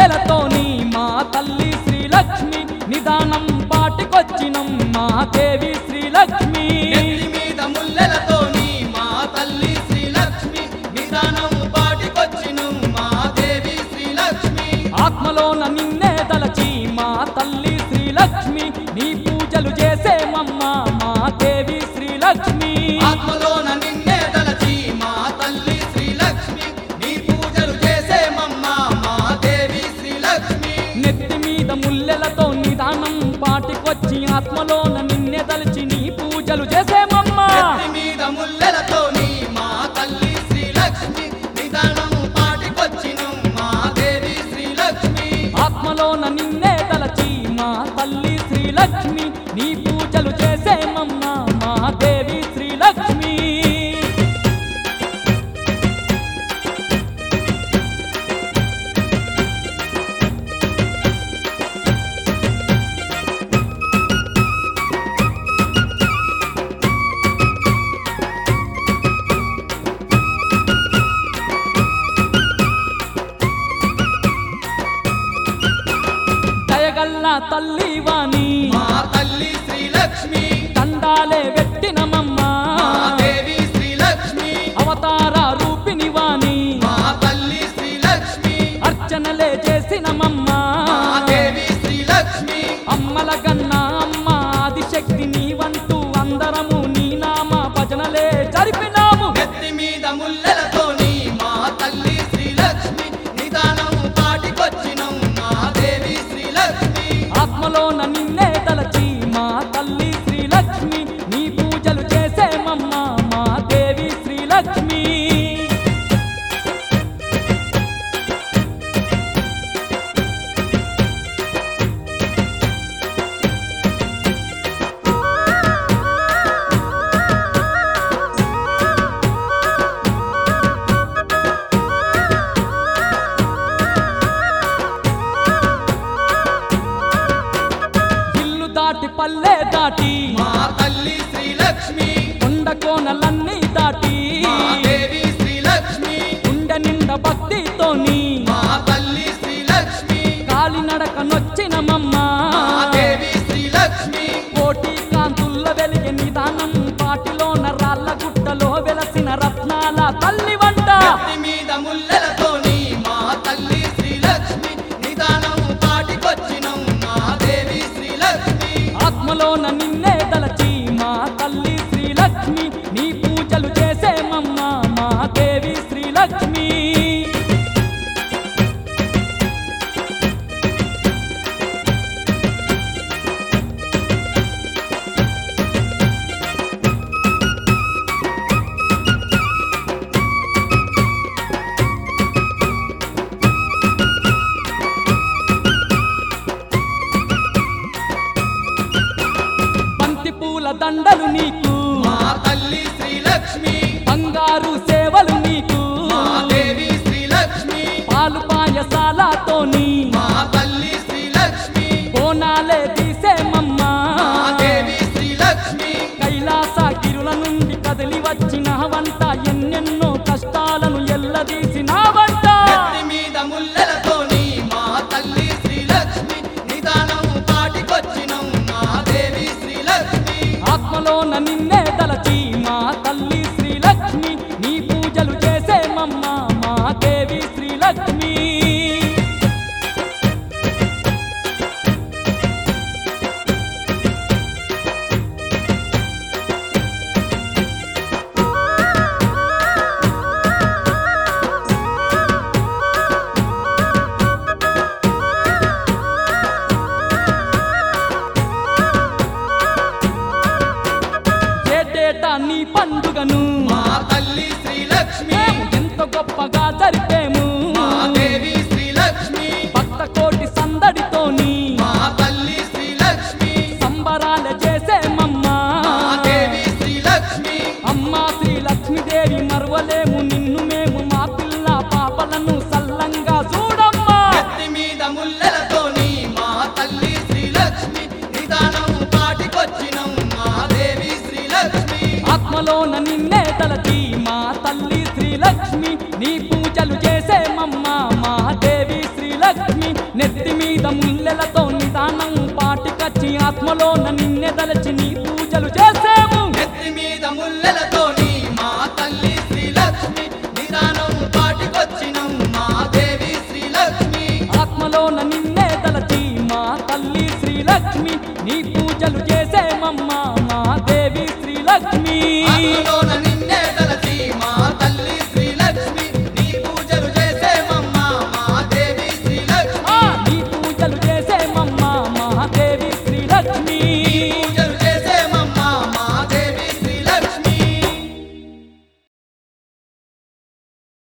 ముల్లెలతోని మా తల్లి శ్రీలక్ష్మి నిదానం పాటికొచ్చినం మా దేవి శ్రీలక్ష్మి నెత్తి మీద ముల్లెలతోని మా తల్లి శ్రీలక్ష్మి నిదానం పాటికొచ్చిను మా దేవి శ్రీలక్ష్మి ఆత్మలోన నిన్నే తలచి మా తల్లి శ్రీలక్ష్మి నీ పూజలు చేసేమమ్మ మా దేవి శ్రీలక్ష్మి ఆత్మలోన నిన్నే తలచి మా తల్లి శ్రీలక్ష్మి నీ పూజలు చేసేమమ్మ మా దేవి శ్రీలక్ష్మి నెత్తి మీద ముల్లెలతో నిదానం పాటికొచ్చి ఆత్మలోన నిన్నే తలచి నీ పూజలు చేసేమమ్మ నెత్తి మీద ముల్లెలతోని మా తల్లి శ్రీలక్ష్మి నిదానం పాటికొచ్చిను మా దేవి శ్రీలక్ష్మి ఆత్మలోన నిన్నే తలచి మా తల్లి శ్రీలక్ష్మి నీ పూజలు చేసేమమ్మ మా దేవి శ్రీలక్ష్మి దయగల్ల తల్లి వాణి మా తల్లి శ్రీలక్ష్మి దండాలే వెట్టినమమ్మ మా దేవి శ్రీలక్ష్మి అవతార రూపిణి వాణి మా తల్లి శ్రీలక్ష్మి అర్చనలే చేసినమమ్మ మా దేవి శ్రీలక్ష్మి అమ్మల కన్నా అమ్మ ఆదిశక్తి నీవంటూ అందరము నీ నామ భజనలే జరిపినాము నెత్తి మీద ముల్లెలతోని మా తల్లి శ్రీలక్ష్మి నిదానం పాటికొచ్చినం మా దేవి శ్రీలక్ష్మి ఆత్మలోన నిన్నే తలచి మా తల్లి శ్రీలక్ష్మి నీ పూజలు చేసేమమ్మ మా దేవి శ్రీలక్ష్మి ఇల్లు దాటి పల్లె దాటి మా తల్లి శ్రీలక్ష్మి కొండ కోనలన్నీ దాటి మా దేవి శ్రీలక్ష్మి ఉండ నిండ భక్తితోని మా తల్లి శ్రీలక్ష్మి కాలినడక నొచ్చినమమ్మ మా దేవి శ్రీలక్ష్మి కోటి కాంతుల్ల వెలిగి నిదానం పాటిలోన రాళ్ళ గుట్టలో వెలసిన రత్నాల తల్లి వంట నెత్తి మీద ముల్లెలతోని మా తల్లి శ్రీలక్ష్మి నిదానం పాటికొచ్చినం మా దేవి శ్రీలక్ష్మి ఆత్మలోన నిన్నే తలచి మా తల్లి శ్రీలక్ష్మి నీ పూజ నెత్తి మీద ముల్లెలతో నిదానం పాటికచ్చి ఆత్మలోన నిన్నె దలచి నీ పూజలు చేసేము నెత్తి మీద ముల్లెలతోని మా తల్లి శ్రీలక్ష్మి నిదానం పాటికొచ్చినం మా దేవి శ్రీలక్ష్మి ఆత్మలోన నిన్నే తలచి మా తల్లి శ్రీలక్ష్మి నీ పూజలు చేసేమమ్మా మా దేవి శ్రీలక్ష్మి ఆత్మలోన నిన్నే తలచి మా తల్లి శ్రీలక్ష్మి నీ పూజలు చేసేమమ్మా మా దేవి శ్రీలక్ష్మి ఆ, నీ పూజలు చేసేమమ్మా